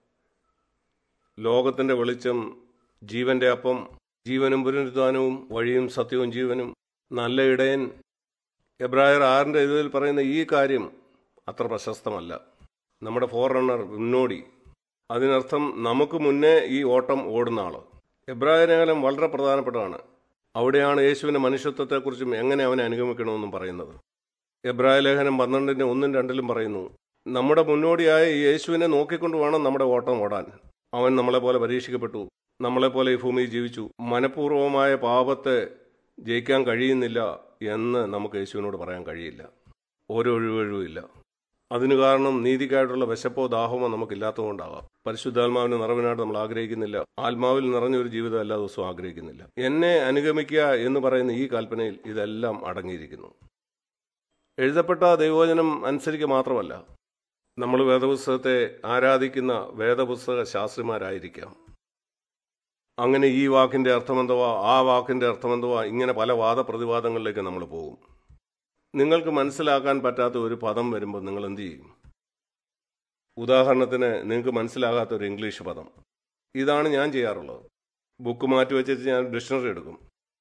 [SPEAKER 1] ലോകത്തിൻ്റെ വെളിച്ചം ജീവന്റെ അപ്പം ജീവനും പുനരുദ്ധാനവും വഴിയും സത്യവും ജീവനും നല്ല ഇടയൻ എബ്രായർ ആറിൻ്റെ ഇതിൽ പറയുന്ന ഈ കാര്യം അത്ര പ്രശസ്തമല്ല നമ്മുടെ ഫോർ റണ്ണർ മുന്നോടി അതിനർത്ഥം നമുക്ക് മുന്നേ ഈ ഓട്ടം ഓടുന്ന ആള് എബ്രായ ലേഖനം വളരെ പ്രധാനപ്പെട്ടതാണ് അവിടെയാണ് യേശുവിന്റെ മനുഷ്യത്വത്തെക്കുറിച്ചും എങ്ങനെ അവനെ അനുഗമിക്കണമെന്നും പറയുന്നത് എബ്രായ ലേഖനം പന്ത്രണ്ടിന്റെ ഒന്നും രണ്ടിലും പറയുന്നു നമ്മുടെ മുന്നോടിയായ ഈ യേശുവിനെ നോക്കിക്കൊണ്ട് വേണം നമ്മുടെ ഓട്ടം ഓടാൻ അവൻ നമ്മളെ പോലെ പരീക്ഷിക്കപ്പെട്ടു നമ്മളെപ്പോലെ ഈ ഭൂമിയിൽ ജീവിച്ചു മനഃപൂർവമായ പാപത്തെ ജയിക്കാൻ കഴിയുന്നില്ല എന്ന് നമുക്ക് യേശുവിനോട് പറയാൻ കഴിയില്ല ഓരോ ഒഴിവൊഴിവുമില്ല അതിനു കാരണം നീതിക്കായിട്ടുള്ള വിശപ്പോ ദാഹമോ നമുക്കില്ലാത്തതുകൊണ്ടാകാം പരിശുദ്ധാത്മാവിന്റെ നിറവിനായിട്ട് നമ്മൾ ആഗ്രഹിക്കുന്നില്ല ആത്മാവിൽ നിറഞ്ഞൊരു ജീവിതം എല്ലാ ദിവസവും ആഗ്രഹിക്കുന്നില്ല എന്നെ അനുഗമിക്കുക എന്ന് പറയുന്ന ഈ കൽപ്പനയിൽ ഇതെല്ലാം അടങ്ങിയിരിക്കുന്നു എഴുതപ്പെട്ട ദൈവവചനം അനുസരിക്കുക മാത്രമല്ല നമ്മൾ വേദപുസ്തകത്തെ ആരാധിക്കുന്ന വേദപുസ്തക ശാസ്ത്രിമാരായിരിക്കാം അങ്ങനെ ഈ വാക്കിന്റെ അർത്ഥമെന്തുവാ ആ വാക്കിന്റെ അർത്ഥമെന്തുവാ ഇങ്ങനെ പല വാദപ്രതിവാദങ്ങളിലേക്ക് നമ്മൾ പോകും നിങ്ങൾക്ക് മനസ്സിലാക്കാൻ പറ്റാത്ത ഒരു പദം വരുമ്പോൾ നിങ്ങൾ എന്ത് ചെയ്യും ഉദാഹരണത്തിന് നിങ്ങൾക്ക് മനസ്സിലാകാത്ത ഒരു ഇംഗ്ലീഷ് പദം ഇതാണ് ഞാൻ ചെയ്യാറുള്ളത് ബുക്ക് മാറ്റി വെച്ചിട്ട് ഞാൻ ഡിക്ഷണറി എടുക്കും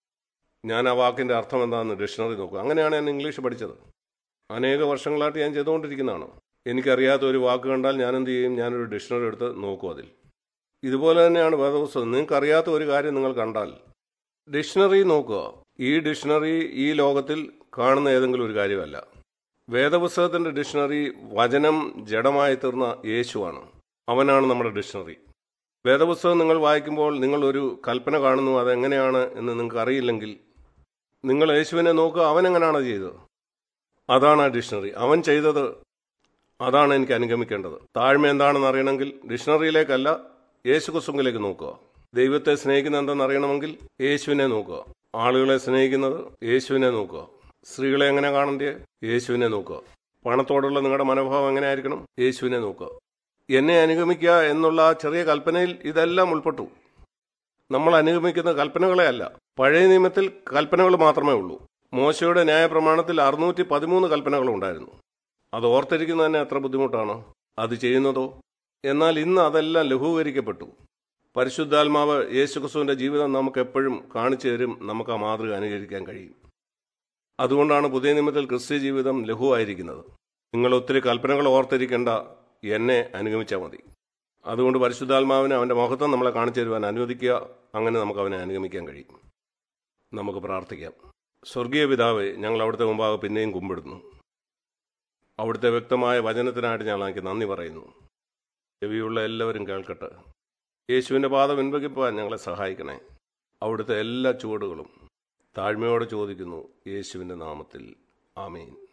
[SPEAKER 1] ഞാൻ ആ വാക്കിന്റെ അർത്ഥം എന്താണെന്ന് ഡിക്ഷണറി നോക്കും അങ്ങനെയാണ് ഞാൻ ഇംഗ്ലീഷ് പഠിച്ചത് അനേക വർഷങ്ങളായിട്ട് ഞാൻ ചെയ്തുകൊണ്ടിരിക്കുന്നതാണ് എനിക്കറിയാത്ത ഒരു വാക്ക് കണ്ടാൽ ഞാൻ എന്ത് ചെയ്യും ഞാനൊരു ഡിക്ഷണറി എടുത്ത് നോക്കും അതിൽ ഇതുപോലെ തന്നെയാണ് വേദപുസ്തകം നിങ്ങൾക്ക് അറിയാത്ത ഒരു കാര്യം നിങ്ങൾ കണ്ടാൽ ഡിക്ഷണറി നോക്കുക ഈ ഡിക്ഷണറി ഈ ലോകത്തിൽ കാണുന്ന ഏതെങ്കിലും ഒരു കാര്യമല്ല വേദപുസ്തകത്തിന്റെ ഡിക്ഷണറി വചനം ജഡമായി തീർന്ന യേശുവാണ് അവനാണ് നമ്മുടെ ഡിക്ഷണറി വേദപുസ്തകം നിങ്ങൾ വായിക്കുമ്പോൾ നിങ്ങൾ ഒരു കൽപ്പന കാണുന്നു അതെങ്ങനെയാണ് എന്ന് നിങ്ങൾക്ക് അറിയില്ലെങ്കിൽ നിങ്ങൾ യേശുവിനെ നോക്കുക അവൻ എങ്ങനെയാണ് ചെയ്തത് അതാണ് ആ ഡിക്ഷണറി അവൻ ചെയ്തത് അതാണ് എനിക്ക് അനുഗമിക്കേണ്ടത് താഴ്മ എന്താണെന്ന് അറിയണമെങ്കിൽ ഡിക്ഷണറിയിലേക്കല്ല യേശു കുസുങ്കിലേക്ക് നോക്കുക ദൈവത്തെ സ്നേഹിക്കുന്ന എന്തെന്ന് അറിയണമെങ്കിൽ യേശുവിനെ നോക്കുക ആളുകളെ സ്നേഹിക്കുന്നത് യേശുവിനെ നോക്കുക സ്ത്രീകളെ എങ്ങനെ കാണണ്ടേ യേശുവിനെ നോക്കുക പണത്തോടുള്ള നിങ്ങളുടെ മനോഭാവം എങ്ങനെ ആയിരിക്കണം യേശുവിനെ നോക്കുക എന്നെ അനുഗമിക്കുക എന്നുള്ള ആ ചെറിയ കൽപ്പനയിൽ ഇതെല്ലാം ഉൾപ്പെട്ടു നമ്മൾ അനുഗമിക്കുന്ന കൽപ്പനകളെ അല്ല പഴയ നിയമത്തിൽ കൽപ്പനകൾ മാത്രമേ ഉള്ളൂ മോശയുടെ ന്യായപ്രമാണത്തിൽ അറുന്നൂറ്റി പതിമൂന്ന് കൽപ്പനകൾ ഉണ്ടായിരുന്നു അത് ഓർത്തിരിക്കുന്നത് തന്നെ എത്ര ബുദ്ധിമുട്ടാണ് അത് ചെയ്യുന്നതോ എന്നാൽ ഇന്ന് അതെല്ലാം ലഘൂകരിക്കപ്പെട്ടു പരിശുദ്ധാത്മാവ് യേശുക്രിസ്തുവിന്റെ ജീവിതം നമുക്ക് എപ്പോഴും കാണിച്ചു തരും നമുക്ക് ആ മാതൃക അനുകരിക്കാൻ കഴിയും അതുകൊണ്ടാണ് പുതിയ നിയമത്തിൽ ക്രിസ്ത്യ ജീവിതം ലഘുവായിരിക്കുന്നത് നിങ്ങൾ ഒത്തിരി കൽപ്പനകൾ ഓർത്തിരിക്കേണ്ട എന്നെ അനുഗമിച്ചാൽ മതി അതുകൊണ്ട് പരിശുദ്ധാത്മാവിന് അവൻ്റെ മഹത്വം നമ്മളെ കാണിച്ചു തരുവാൻ അനുവദിക്കുക അങ്ങനെ നമുക്ക് അവനെ അനുഗമിക്കാൻ കഴിയും നമുക്ക് പ്രാർത്ഥിക്കാം സ്വർഗീയ പിതാവെ ഞങ്ങൾ അവിടുത്തെ മുമ്പാകെ പിന്നെയും കുമ്പിടുന്നു അവിടുത്തെ വ്യക്തമായ വചനത്തിനായിട്ട് ഞങ്ങൾ എനിക്ക് നന്ദി പറയുന്നു ചെവിയുള്ള എല്ലാവരും കേൾക്കട്ടെ യേശുവിൻ്റെ പാത പിൻവകിപ്പാൻ ഞങ്ങളെ സഹായിക്കണേ അവിടുത്തെ എല്ലാ ചുവടുകളും താഴ്മയോടെ ചോദിക്കുന്നു യേശുവിൻ്റെ നാമത്തിൽ ആമീൻ